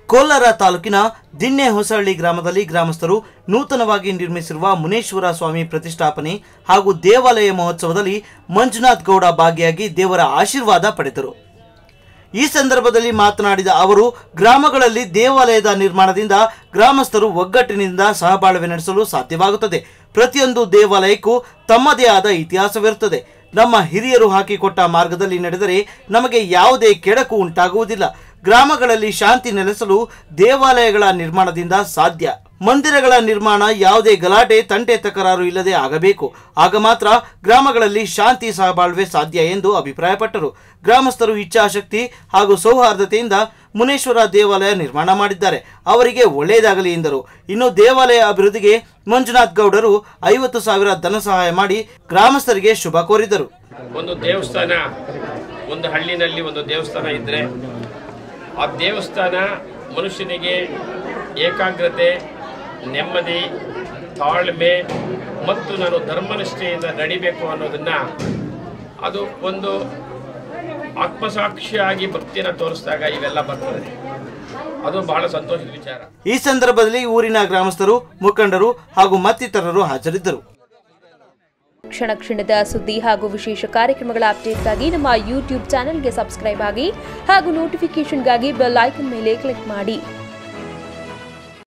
ಕೋಲಾರ ತಾಲೂಕಿನ ದಿಣ್ಣೆ ಹೊಸಹಳ್ಳಿ ಗ್ರಾಮದಲ್ಲಿ ಗ್ರಾಮಸ್ಥರು ನೂತನವಾಗಿ ನಿರ್ಮಿಸಿರುವ ಮುನೇಶ್ವರ ಸ್ವಾಮಿ ಪ್ರತಿಷ್ಠಾಪನೆ ಹಾಗೂ ದೇವಾಲಯ ಮಹೋತ್ಸವದಲ್ಲಿ ಮಂಜುನಾಥ್ ಗೌಡ ಭಾಗಿಯಾಗಿ ದೇವರ ಆಶೀರ್ವಾದ ಪಡೆದರು ಈ ಸಂದರ್ಭದಲ್ಲಿ ಮಾತನಾಡಿದ ಅವರು ಗ್ರಾಮಗಳಲ್ಲಿ ದೇವಾಲಯದ ನಿರ್ಮಾಣದಿಂದ ಗ್ರಾಮಸ್ಥರು ಒಗ್ಗಟ್ಟಿನಿಂದ ಸಹಬಾಳ್ವೆ ನಡೆಸಲು ಸಾಧ್ಯವಾಗುತ್ತದೆ ಪ್ರತಿಯೊಂದು ದೇವಾಲಯಕ್ಕೂ ತಮ್ಮದೇ ಆದ ಇತಿಹಾಸವಿರುತ್ತದೆ ನಮ್ಮ ಹಿರಿಯರು ಹಾಕಿಕೊಟ್ಟ ಮಾರ್ಗದಲ್ಲಿ ನಡೆದರೆ ನಮಗೆ ಯಾವುದೇ ಕೆಡಕು ಉಂಟಾಗುವುದಿಲ್ಲ ಗ್ರಾಮಗಳಲ್ಲಿ ಶಾಂತಿ ನೆಲೆಸಲು ದೇವಾಲಯಗಳ ನಿರ್ಮಾಣದಿಂದ ಸಾಧ್ಯ ಮಂದಿರಗಳ ನಿರ್ಮಾಣ ಯಾವುದೇ ಗಲಾಟೆ ತಂಟೆ ತಕರಾರು ಇಲ್ಲದೆ ಆಗಬೇಕು ಆಗ ಮಾತ್ರ ಗ್ರಾಮಗಳಲ್ಲಿ ಶಾಂತಿ ಸಹಬಾಳ್ವೆ ಸಾಧ್ಯ ಎಂದು ಅಭಿಪ್ರಾಯಪಟ್ಟರು ಗ್ರಾಮಸ್ಥರು ಇಚ್ಛಾಶಕ್ತಿ ಹಾಗೂ ಸೌಹಾರ್ದತೆಯಿಂದ ಮುನೇಶ್ವರ ದೇವಾಲಯ ನಿರ್ಮಾಣ ಮಾಡಿದ್ದಾರೆ ಅವರಿಗೆ ಒಳ್ಳೆಯದಾಗಲಿ ಎಂದರು ಇನ್ನು ದೇವಾಲಯ ಅಭಿವೃದ್ಧಿಗೆ ಮಂಜುನಾಥ್ ಗೌಡರು ಐವತ್ತು ಸಾವಿರ ಧನ ಸಹಾಯ ಮಾಡಿ ಗ್ರಾಮಸ್ಥರಿಗೆ ಶುಭ ಕೋರಿದರು ಒಂದು ದೇವಸ್ಥಾನ ಒಂದು ಹಳ್ಳಿನಲ್ಲಿ ಒಂದು ದೇವಸ್ಥಾನ ಇದ್ದರೆ ಆ ದೇವಸ್ಥಾನ ಮನುಷ್ಯನಿಗೆ ಏಕಾಗ್ರತೆ ನೆಮ್ಮದಿ ತಾಳ್ಮೆ ಮತ್ತು ನಾನು ಧರ್ಮನಿಷ್ಠೆಯಿಂದ ನಡಿಬೇಕು ಅನ್ನೋದನ್ನು ಅದು ಒಂದು ಆತ್ಮಸಾಕ್ಷಿಯಾಗಿ ಭಕ್ತಿಯನ್ನು ತೋರಿಸಿದಾಗ ಇವೆಲ್ಲ ಬರ್ತದೆ ಅದು ಬಹಳ ಸಂತೋಷದ ವಿಚಾರ ಈ ಸಂದರ್ಭದಲ್ಲಿ ಊರಿನ ಗ್ರಾಮಸ್ಥರು ಮುಖಂಡರು ಹಾಗೂ ಮತ್ತಿತರರು ಹಾಜರಿದ್ದರು ಕ್ಷಣ ಕ್ಷಣದ ಸುದ್ದಿ ಹಾಗೂ ವಿಶೇಷ ಕಾರ್ಯಕ್ರಮಗಳ ಅಪ್ಡೇಟ್ಗಾಗಿ ನಮ್ಮ ಯೂಟ್ಯೂಬ್ ಚಾನೆಲ್ಗೆ ಸಬ್ಸ್ಕ್ರೈಬ್ ಆಗಿ ಹಾಗೂ ನೋಟಿಫಿಕೇಷನ್ಗಾಗಿ ಬೆಲ್ ಐಕನ್ ಮೇಲೆ ಕ್ಲಿಕ್ ಮಾಡಿ